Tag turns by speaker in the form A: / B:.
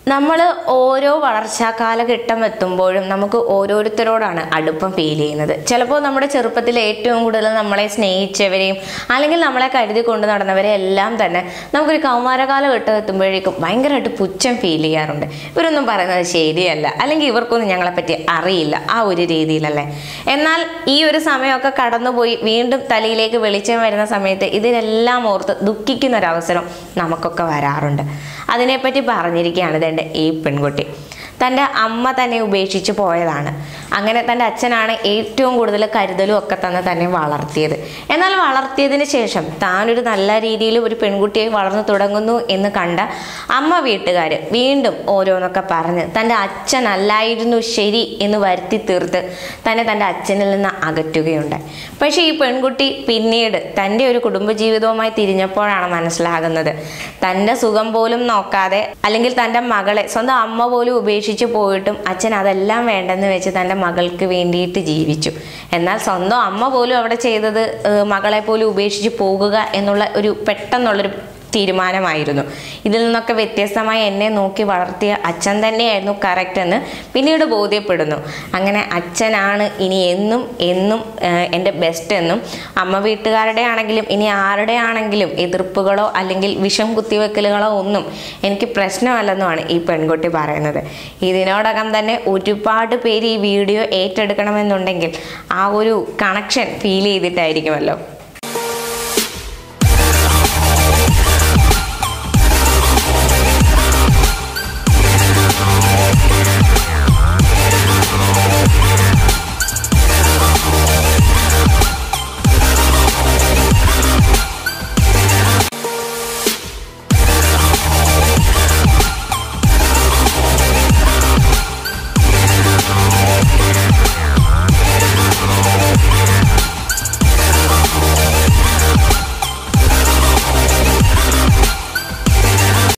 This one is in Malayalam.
A: നമ്മൾ ഓരോ വളർച്ചാ കാലഘട്ടം എത്തുമ്പോഴും നമുക്ക് ഓരോരുത്തരോടാണ് അടുപ്പം ഫീൽ ചെയ്യുന്നത് ചിലപ്പോൾ നമ്മുടെ ചെറുപ്പത്തിൽ ഏറ്റവും കൂടുതൽ നമ്മളെ സ്നേഹിച്ചവരെയും അല്ലെങ്കിൽ നമ്മളെ കരുതി കൊണ്ട് നടന്നവരെ എല്ലാം തന്നെ നമുക്കൊരു കൗമാര കാലഘട്ടം എത്തുമ്പോഴേക്കും ഭയങ്കരമായിട്ട് പുച്ഛം ഫീൽ ചെയ്യാറുണ്ട് ഇവരൊന്നും പറയുന്നത് ശരിയല്ല അല്ലെങ്കിൽ ഇവർക്കൊന്നും ഞങ്ങളെപ്പറ്റി അറിയില്ല ആ ഒരു രീതിയിലല്ലേ എന്നാൽ ഈ ഒരു സമയമൊക്കെ കടന്നുപോയി വീണ്ടും തലയിലേക്ക് വെളിച്ചം വരുന്ന സമയത്ത് ഇതിനെല്ലാം ഓർത്ത് ദുഃഖിക്കുന്ന ഒരവസരം നമുക്കൊക്കെ വരാറുണ്ട് അതിനെപ്പറ്റി പറഞ്ഞിരിക്കുകയാണ് ഇതെൻ്റെ ഈ പെൺകുട്ടി തൻ്റെ അമ്മ തന്നെ ഉപേക്ഷിച്ച് പോയതാണ് അങ്ങനെ തൻ്റെ അച്ഛനാണ് ഏറ്റവും കൂടുതൽ കരുതലും ഒക്കെ തന്നെ തന്നെ വളർത്തിയത് എന്നാൽ വളർത്തിയതിന് ശേഷം താനൊരു നല്ല രീതിയിൽ ഒരു പെൺകുട്ടിയെ വളർന്നു തുടങ്ങുന്നു എന്ന് കണ്ട അമ്മ വീട്ടുകാർ വീണ്ടും ഓരോന്നൊക്കെ പറഞ്ഞ് തൻ്റെ അച്ഛനല്ലായിരുന്നു ശരി എന്ന് വരുത്തി തീർത്ത് തന്നെ തൻ്റെ അച്ഛനിൽ നിന്ന് അകറ്റുകയുണ്ടായി പക്ഷേ ഈ പെൺകുട്ടി പിന്നീട് തൻ്റെ ഒരു കുടുംബജീവിതവുമായി തിരിഞ്ഞപ്പോഴാണ് മനസ്സിലാകുന്നത് തൻ്റെ സുഖം പോലും നോക്കാതെ അല്ലെങ്കിൽ തൻ്റെ മകളെ സ്വന്തം അമ്മ പോലും ഉപേക്ഷിച്ച് പോയിട്ടും അച്ഛൻ അതെല്ലാം വേണ്ടെന്ന് വെച്ച് തൻ്റെ മകൾക്ക് വേണ്ടിയിട്ട് ജീവിച്ചു എന്നാൽ സ്വന്തം അമ്മ പോലും അവിടെ ചെയ്തത് ഏഹ്, മകളെ പോലും ഉപേക്ഷിച്ച് പോകുക എന്നുള്ള ഒരു പെട്ടെന്നുള്ളൊരു തീരുമാനമായിരുന്നു ഇതിൽ നിന്നൊക്കെ വ്യത്യസ്തമായി എന്നെ നോക്കി വളർത്തിയ അച്ഛൻ തന്നെയായിരുന്നു കറക്റ്റ് എന്ന് പിന്നീട് ബോധ്യപ്പെടുന്നു അങ്ങനെ അച്ഛനാണ് ഇനി എന്നും എന്നും ഏഹ്, എൻ്റെ ബെസ്റ്റ് എന്നും അമ്മ വീട്ടുകാരുടെ ആണെങ്കിലും ഇനി ആരുടെ ആണെങ്കിലും എതിർപ്പുകളോ അല്ലെങ്കിൽ വിഷം കുത്തിവെക്കലുകളോ ഒന്നും എനിക്ക് പ്രശ്നമല്ലെന്നുമാണ് ഈ പെൺകുട്ടി പറയുന്നത് ഇതിനോടകം തന്നെ ഒരുപാട് പേര് ഈ വീഡിയോ ഏറ്റെടുക്കണമെന്നുണ്ടെങ്കിൽ ആ ഒരു കണക്ഷൻ ഫീൽ ചെയ്തിട്ടായിരിക്കുമല്ലോ